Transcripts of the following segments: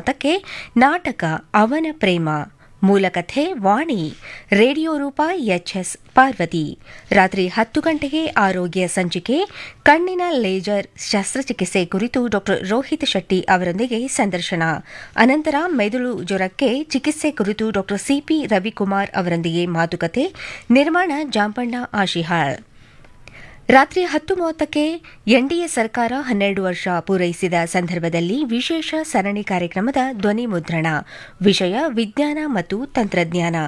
ಮೂವತ್ತಕ್ಕೆ ನಾಟಕ ಅವನ ಪ್ರೇಮ ಮೂಲಕಥೆ ವಾಣಿ ರೇಡಿಯೋ ರೂಪ ಎಚ್ಎಸ್ ಪಾರ್ವತಿ ರಾತ್ರಿ ಹತ್ತು ಗಂಟೆಗೆ ಆರೋಗ್ಯ ಸಂಚಿಕೆ ಕಣ್ಣಿನ ಲೇಜರ್ ಶಸ್ತ್ರಚಿಕಿತ್ಸೆ ಕುರಿತು ಡಾ ರೋಹಿತ್ ಶೆಟ್ಟಿ ಅವರೊಂದಿಗೆ ಸಂದರ್ಶನ ಅನಂತರ ಮೆದುಳು ಜ್ವರಕ್ಕೆ ಚಿಕಿತ್ಸೆ ಕುರಿತು ಡಾ ಸಿಪಿ ರವಿಕುಮಾರ್ ಅವರೊಂದಿಗೆ ಮಾತುಕತೆ ನಿರ್ಮಾಣ ಜಾಂಪಣ್ಣ ಆಶಿಹಾಳ್ ರಾತ್ರಿ ಹತ್ತು ಮೂವತ್ತಕ್ಕೆ ಎನ್ಡಿಎ ಸರ್ಕಾರ ಹನ್ನೆರಡು ವರ್ಷ ಪೂರೈಸಿದ ಸಂದರ್ಭದಲ್ಲಿ ವಿಶೇಷ ಸರಣಿ ಕಾರ್ಯಕ್ರಮದ ಧ್ವನಿ ಮುದ್ರಣ ವಿಷಯ ವಿಜ್ಞಾನ ಮತ್ತು ತಂತ್ರಜ್ಞಾನ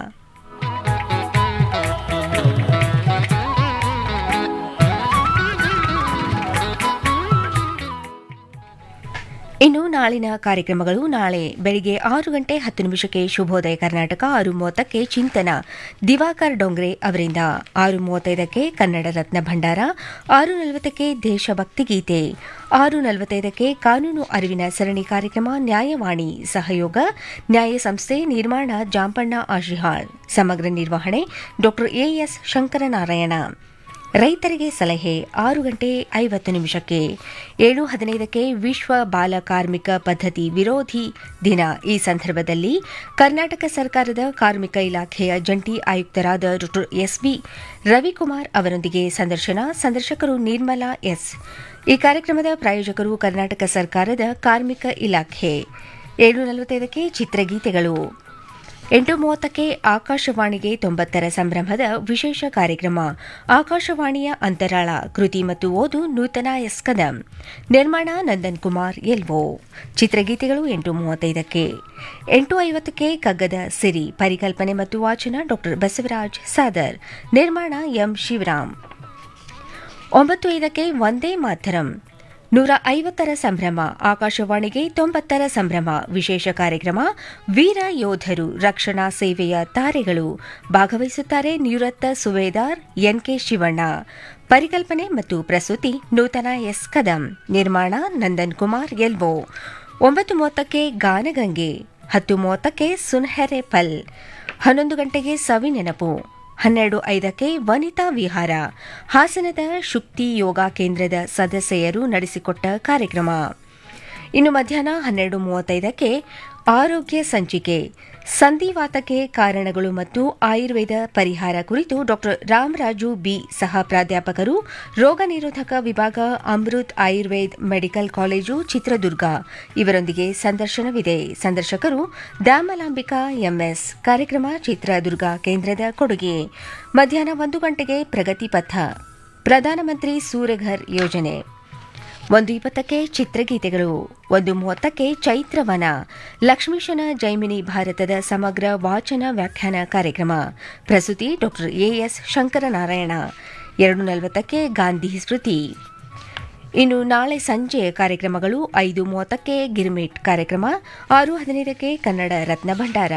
ಇನ್ನು ನಾಳಿನ ಕಾರ್ಯಕ್ರಮಗಳು ನಾಳೆ ಬೆಳಿಗ್ಗೆ ಆರು ಗಂಟೆ ಹತ್ತು ನಿಮಿಷಕ್ಕೆ ಶುಭೋದಯ ಕರ್ನಾಟಕ ಆರು ಮೂವತ್ತಕ್ಕೆ ಚಿಂತನ ದಿವಾಕರ್ ಡೊಂಗ್ರೆ ಅವರಿಂದ ಆರು ಮೂವತ್ತೈದಕ್ಕೆ ಕನ್ನಡ ರತ್ನ ಭಂಡಾರ ಆರು ನಲವತ್ತಕ್ಕೆ ದೇಶಭಕ್ತಿ ಗೀತೆ ಆರು ನಲವತ್ತೈದಕ್ಕೆ ಕಾನೂನು ಅರಿವಿನ ಸರಣಿ ಕಾರ್ಯಕ್ರಮ ನ್ಯಾಯವಾಣಿ ಸಹಯೋಗ ನ್ಯಾಯ ಸಂಸ್ಥೆ ನಿರ್ಮಾಣ ಜಾಂಪಣ್ಣ ಆಶಿಹಾಳ್ ಸಮಗ್ರ ನಿರ್ವಹಣೆ ಡಾ ಎಎಸ್ ಶಂಕರನಾರಾಯಣ ರೈತರಿಗೆ ಸಲಹೆ ಆರು ಗಂಟೆ ಐವತ್ತು ನಿಮಿಷಕ್ಕೆ ಏಳು ಹದಿನೈದಕ್ಕೆ ವಿಶ್ವ ಬಾಲ ಕಾರ್ಮಿಕ ಪದ್ಧತಿ ವಿರೋಧಿ ದಿನ ಈ ಸಂದರ್ಭದಲ್ಲಿ ಕರ್ನಾಟಕ ಸರ್ಕಾರದ ಕಾರ್ಮಿಕ ಇಲಾಖೆಯ ಜಂಟಿ ಆಯುಕ್ತರಾದ ಡಾ ಎಸ್ಬಿ ರವಿಕುಮಾರ್ ಅವರೊಂದಿಗೆ ಸಂದರ್ಶನ ಸಂದರ್ಶಕರು ನಿರ್ಮಲಾ ಎಸ್ ಈ ಕಾರ್ಯಕ್ರಮದ ಪ್ರಾಯೋಜಕರು ಕರ್ನಾಟಕ ಸರ್ಕಾರದ ಕಾರ್ಮಿಕ ಇಲಾಖೆ ಏಳು ನಲವತ್ತೈದಕ್ಕೆ ಚಿತ್ರಗೀತೆಗಳು ಎಂಟು ಮೂವತ್ತಕ್ಕೆ ಆಕಾಶವಾಣಿಗೆ ತೊಂಬತ್ತರ ಸಂಭ್ರಮದ ವಿಶೇಷ ಕಾರ್ಯಕ್ರಮ ಆಕಾಶವಾಣಿಯ ಅಂತರಾಳ ಕೃತಿ ಮತ್ತು ಓದು ನೂತನ ಎಸ್ ಕದಂ ನಿರ್ಮಾಣ ನಂದನ್ ಕುಮಾರ್ ಎಲ್ವೋ ಚಿತ್ರಗೀತೆಗಳು ಎಂಟು ಮೂವತ್ತೈದಕ್ಕೆ ಎಂಟು ಐವತ್ತಕ್ಕೆ ಕಗ್ಗದ ಸಿರಿ ಪರಿಕಲ್ಪನೆ ಮತ್ತು ವಾಚನ ಡಾ ಬಸವರಾಜ್ ಸಾದರ್ ನಿರ್ಮಾಣ ಎಂ ಶಿವರಾಮ್ ಒಂಬತ್ತು ಐದಕ್ಕೆ ಒಂದೇ ಮಾತರಂ ನೂರ ಐವತ್ತರ ಸಂಭ್ರಮ ಆಕಾಶವಾಣಿಗೆ ತೊಂಬತ್ತರ ಸಂಭ್ರಮ ವಿಶೇಷ ಕಾರ್ಯಕ್ರಮ ವೀರ ಯೋಧರು ರಕ್ಷಣಾ ಸೇವೆಯ ತಾರೆಗಳು ಭಾಗವಹಿಸುತ್ತಾರೆ ನಿವೃತ್ತ ಸುವೇದಾರ್ ಎನ್ಕೆ ಶಿವಣ್ಣ ಪರಿಕಲ್ಪನೆ ಮತ್ತು ಪ್ರಸ್ತುತಿ ನೂತನ ಎಸ್ ಕದಂ ನಿರ್ಮಾಣ ನಂದನ್ ಕುಮಾರ್ ಎಲ್ವೋ ಒಂಬತ್ತು ಮೂವತ್ತಕ್ಕೆ ಗಾನಗಂಗೆ ಹತ್ತು ಮೂವತ್ತಕ್ಕೆ ಸುನ್ಹೆರೆ ಪಲ್ ಹನ್ನೊಂದು ಗಂಟೆಗೆ ಸವಿ ನೆನಪು ಹನ್ನೆರಡು ಐದಕ್ಕೆ ವನಿತಾ ವಿಹಾರ ಹಾಸನದ ಶುಕ್ತಿ ಯೋಗ ಕೇಂದ್ರದ ಸದಸ್ಯೆಯರು ನಡೆಸಿಕೊಟ್ಟ ಕಾರ್ಯಕ್ರಮ ಇನ್ನು ಮಧ್ಯಾಹ್ನ ಹನ್ನೆರಡು ಮೂವತ್ತೈದಕ್ಕೆ ಆರೋಗ್ಯ ಸಂಚಿಕೆ ಸಂಧಿವಾತಕ್ಕೆ ಕಾರಣಗಳು ಮತ್ತು ಆಯುರ್ವೇದ ಪರಿಹಾರ ಕುರಿತು ಡಾ ರಾಮರಾಜು ಬಿ ಸಹ ಪ್ರಾಧ್ಯಾಪಕರು ರೋಗ ನಿರೋಧಕ ವಿಭಾಗ ಅಮೃತ್ ಆಯುರ್ವೇದ್ ಮೆಡಿಕಲ್ ಕಾಲೇಜು ಚಿತ್ರದುರ್ಗ ಇವರೊಂದಿಗೆ ಸಂದರ್ಶನವಿದೆ ಸಂದರ್ಶಕರು ದ್ಯಾಮಲಾಂಬಿಕಾ ಎಂಎಸ್ ಕಾರ್ಯಕ್ರಮ ಚಿತ್ರದುರ್ಗ ಕೇಂದ್ರದ ಕೊಡುಗೆ ಮಧ್ಯಾಹ್ನ ಒಂದು ಗಂಟೆಗೆ ಪ್ರಗತಿ ಪಥ ಪ್ರಧಾನಮಂತ್ರಿ ಸೂರ್ಯಘರ್ ಯೋಜನೆ ಒಂದು ಇಪ್ಪತ್ತಕ್ಕೆ ಚಿತ್ರಗೀತೆಗಳು ಒಂದು ಮೂವತ್ತಕ್ಕೆ ಚೈತ್ರವನ ಲಕ್ಷ್ಮೀಶನ ಜೈಮಿನಿ ಭಾರತದ ಸಮಗ್ರ ವಾಚನ ವ್ಯಾಖ್ಯಾನ ಕಾರ್ಯಕ್ರಮ ಪ್ರಸ್ತುತಿ ಡಾ ಎಎಸ್ ಶಂಕರನಾರಾಯಣ ಎರಡು ನಲವತ್ತಕ್ಕೆ ಗಾಂಧಿ ಸ್ಮೃತಿ ಇನ್ನು ನಾಳೆ ಸಂಜೆ ಕಾರ್ಯಕ್ರಮಗಳು ಐದು ಮೂವತ್ತಕ್ಕೆ ಗಿರ್ಮಿಟ್ ಕಾರ್ಯಕ್ರಮ ಆರು ಹದಿನೈದಕ್ಕೆ ಕನ್ನಡ ರತ್ನ ಭಂಡಾರ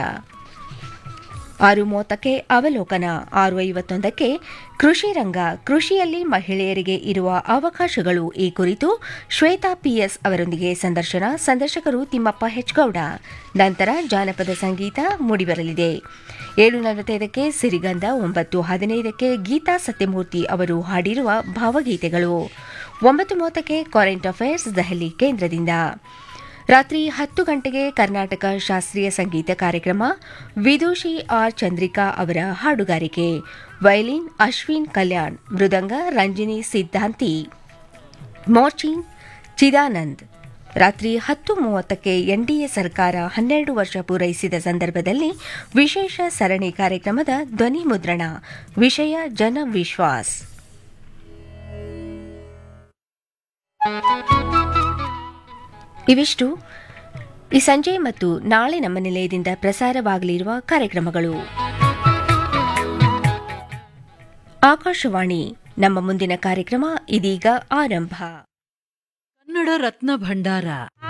ಆರು ಮೂವತ್ತಕ್ಕೆ ಅವಲೋಕನ ಆರು ಐವತ್ತೊಂದಕ್ಕೆ ಕೃಷಿ ರಂಗ ಕೃಷಿಯಲ್ಲಿ ಮಹಿಳೆಯರಿಗೆ ಇರುವ ಅವಕಾಶಗಳು ಈ ಕುರಿತು ಶ್ವೇತಾ ಪಿಎಸ್ ಅವರೊಂದಿಗೆ ಸಂದರ್ಶನ ಸಂದರ್ಶಕರು ತಿಮ್ಮಪ್ಪ ಹೆಚ್ಗೌಡ ನಂತರ ಜಾನಪದ ಸಂಗೀತ ಮೂಡಿಬರಲಿದೆ ಏಳು ನಲವತ್ತೈದಕ್ಕೆ ಸಿರಿಗಂಧ ಒಂಬತ್ತು ಹದಿನೈದಕ್ಕೆ ಗೀತಾ ಸತ್ಯಮೂರ್ತಿ ಅವರು ಹಾಡಿರುವ ಭಾವಗೀತೆಗಳು ಒಂಬತ್ತು ಮೂವತ್ತಕ್ಕೆ ಕರೆಂಟ್ ಅಫೇರ್ಸ್ ದೆಹಲಿ ಕೇಂದ್ರದಿಂದ ರಾತ್ರಿ ಹತ್ತು ಗಂಟೆಗೆ ಕರ್ನಾಟಕ ಶಾಸ್ತ್ರೀಯ ಸಂಗೀತ ಕಾರ್ಯಕ್ರಮ ವಿದೂಷಿ ಆರ್ ಚಂದ್ರಿಕಾ ಅವರ ಹಾಡುಗಾರಿಕೆ ವೈಲಿನ್ ಅಶ್ವಿನ್ ಕಲ್ಯಾಣ್ ಮೃದಂಗ ರಂಜಿನಿ ಸಿದ್ಧಾಂತಿ ಮೋರ್ಚಿನ್ ಚಿದಾನಂದ್ ರಾತ್ರಿ ಹತ್ತು ಮೂವತ್ತಕ್ಕೆ ಎನ್ಡಿಎ ಸರ್ಕಾರ ಹನ್ನೆರಡು ವರ್ಷ ಪೂರೈಸಿದ ಸಂದರ್ಭದಲ್ಲಿ ವಿಶೇಷ ಸರಣಿ ಕಾರ್ಯಕ್ರಮದ ಧ್ವನಿ ಮುದ್ರಣ ವಿಷಯ ಜನವಿಶ್ವಾಸ್ ಇವಿಷ್ಟು ಈ ಸಂಜೆ ಮತ್ತು ನಾಳೆ ನಮ್ಮ ನಿಲಯದಿಂದ ಪ್ರಸಾರವಾಗಲಿರುವ ಕಾರ್ಯಕ್ರಮಗಳು ಆಕಾಶವಾಣಿ ನಮ್ಮ ಮುಂದಿನ ಕಾರ್ಯಕ್ರಮ ಇದೀಗ ಆರಂಭ ಕನ್ನಡ ರತ್ನ ಭಂಡಾರ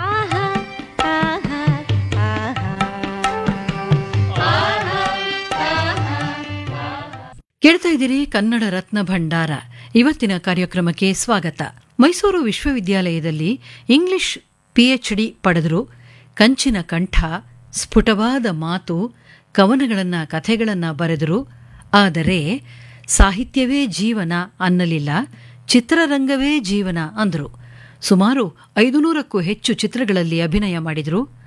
ಕೇಳ್ತಾ ಇದ್ದೀರಿ ಕನ್ನಡ ರತ್ನ ಭಂಡಾರ ಇವತ್ತಿನ ಕಾರ್ಯಕ್ರಮಕ್ಕೆ ಸ್ವಾಗತ ಮೈಸೂರು ವಿಶ್ವವಿದ್ಯಾಲಯದಲ್ಲಿ ಇಂಗ್ಲಿಷ್ ಪಿಎಚ್ಡಿ ಪಡೆದರು ಕಂಚಿನ ಕಂಠ ಸ್ಫುಟವಾದ ಮಾತು ಕವನಗಳನ್ನ ಕಥೆಗಳನ್ನ ಬರೆದರು ಆದರೆ ಸಾಹಿತ್ಯವೇ ಜೀವನ ಅನ್ನಲಿಲ್ಲ ಚಿತ್ರರಂಗವೇ ಜೀವನ ಅಂದರು ಸುಮಾರು ಐದುನೂರಕ್ಕೂ ಹೆಚ್ಚು ಚಿತ್ರಗಳಲ್ಲಿ ಅಭಿನಯ ಮಾಡಿದರು